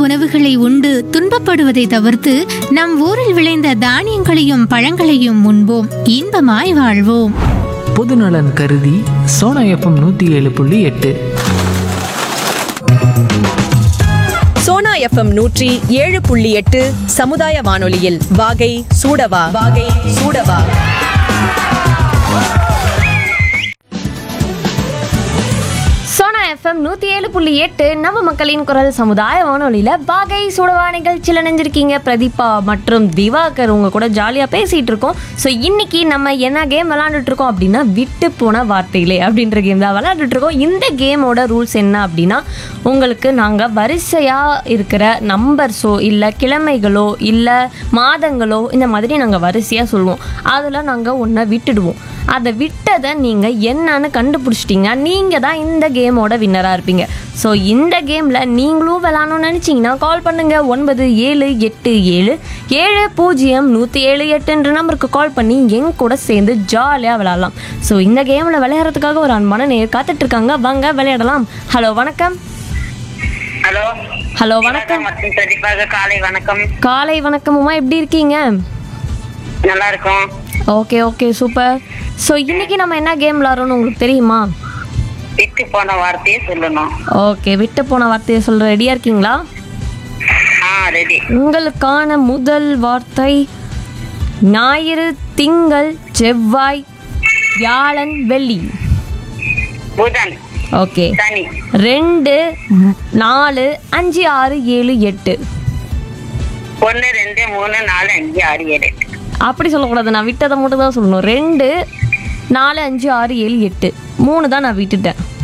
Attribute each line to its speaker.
Speaker 1: உணவுகளை உண்டு துன்பப்படுவதை தவிர்த்து நம் ஊரில் விளைந்த தானியங்களையும் பழங்களையும் உண்போம் இன்பமாய் வாழ்வோம்
Speaker 2: பொதுநலன் கருதி சோனா எஃப்எம் நூற்றி ஏழு புள்ளி எட்டு
Speaker 3: சோனா எஃப்எம் நூற்றி ஏழு புள்ளி எட்டு சமுதாய வானொலியில் வாகை சூடவா வாகை சூடவா
Speaker 4: சோனா எஃப்எம் நூற்றி ஏழு புள்ளி எட்டு நம்ம மக்களின் குரல் சமுதாய வானொலியில் வாகை சுடவா நிகழ்ச்சியில் நினைஞ்சிருக்கீங்க பிரதீபா மற்றும் திவாகர் உங்க கூட ஜாலியாக பேசிகிட்டு இருக்கோம் ஸோ இன்னைக்கு நம்ம என்ன கேம் விளாண்டுட்டு இருக்கோம் அப்படின்னா விட்டு போன வார்த்தைகளே அப்படின்ற கேம் தான் விளாண்டுட்டு இருக்கோம் இந்த கேமோட ரூல்ஸ் என்ன அப்படின்னா உங்களுக்கு நாங்கள் வரிசையாக இருக்கிற நம்பர்ஸோ இல்லை கிழமைகளோ இல்லை மாதங்களோ இந்த மாதிரி நாங்கள் வரிசையாக சொல்லுவோம் அதில் நாங்கள் ஒன்றை விட்டுடுவோம் அதை விட்டதை நீங்கள் என்னன்னு கண்டுபிடிச்சிட்டிங்க நீங்கள் தான் இந்த கேமோட வின்னராக இருப்பீங்க ஸோ இந்த கேமில் நீங்களும் விளாடணும்னு நினச்சிங்கன்னா கால் பண்ணுங்கள் ஒன்பது ஏழு எட்டு ஏழு ஏழு பூஜ்ஜியம் நூற்றி ஏழு எட்டுன்ற நம்பருக்கு கால் பண்ணி எங்க கூட சேர்ந்து ஜாலியாக விளாட்லாம் ஸோ இந்த கேமில் விளையாடுறதுக்காக ஒரு அன்பான நேர் காத்துட்ருக்காங்க வாங்க விளையாடலாம் ஹலோ வணக்கம்
Speaker 5: ஹலோ
Speaker 4: ஹலோ வணக்கம்
Speaker 5: மற்றும் பிரதீபாக காலை வணக்கம்
Speaker 4: காலை வணக்கமுமா எப்படி இருக்கீங்க
Speaker 5: நல்லா இருக்கும்
Speaker 4: ஓகே ஓகே சூப்பர் ஸோ இன்னைக்கு நம்ம என்ன கேம் விளாட்றோம்னு உங்களுக்கு தெரியுமா
Speaker 5: விட்டு போன வார்த்தையை சொல்லணும்
Speaker 4: ஓகே விட்டு போன வார்த்தையை சொல்ற ரெடியா இருக்கீங்களா
Speaker 5: ஆ ரெடி
Speaker 4: உங்களுக்கான முதல் வார்த்தை ஞாயிறு திங்கள் செவ்வாய் வியாழன் வெள்ளி
Speaker 5: புதன்
Speaker 4: ஓகே
Speaker 5: சனி
Speaker 4: ரெண்டு நாலு அஞ்சு ஆறு ஏழு எட்டு
Speaker 5: ஒன்னு ரெண்டு மூணு நாலு அஞ்சு ஆறு ஏழு எட்டு
Speaker 4: அப்படி சொல்லக்கூடாது நான் விட்டதை மட்டும் தான் சொல்லணும் ரெண்டு நாலு அஞ்சு ஆறு ஏழு எட்டு மூணு தான் நான் விட்டுட்டேன்